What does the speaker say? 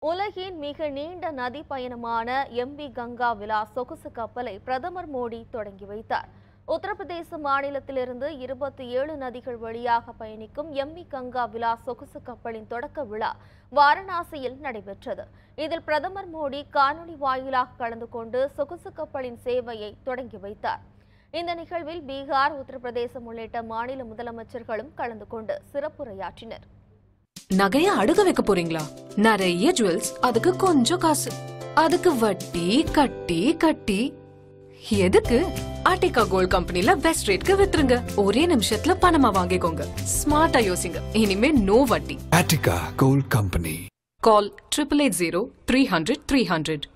உலகின் மிக நீண்ட நதி பயணமான எம்பி கங்கா விலாஸ் சொகுசு கப்பலை பிரதமர் மோடி தொடங்கி வைத்தார் உத்தரப்பிரதேச மாநிலத்திலிருந்து இருபத்தி ஏழு நதிகள் வழியாக பயணிக்கும் எம்பி கங்கா விலாஸ் சொகுசு கப்பலின் தொடக்க விழா வாரணாசியில் நடைபெற்றது இதில் பிரதமர் மோடி காணொலி வாயிலாக கலந்து கொண்டு சொகுசு கப்பலின் சேவையை தொடங்கி வைத்தார் இந்த நிகழ்வில் பீகார் உத்தரப்பிரதேசம் உள்ளிட்ட மாநில முதலமைச்சர்களும் கலந்து கொண்டு சிறப்புரையாற்றினர் நகைய அடுக வைக்க போறீங்களா நிறைய ஜுவல்ஸ் அதுக்கு கொஞ்சம் காசு அதுக்கு வட்டி கட்டி கட்டி எதுக்கு ஆர்டிகா கோல்ட் கம்பெனில பெஸ்ட் ரேட்க்கு வித்துருங்க ஒரே நிமிஷத்துல பணமா வாங்கிக்கோங்க ஸ்மார்ட்டா யோசிங்க இனிமே நோ வட்டி Attica Gold Company. Call triple eight zero three hundred three hundred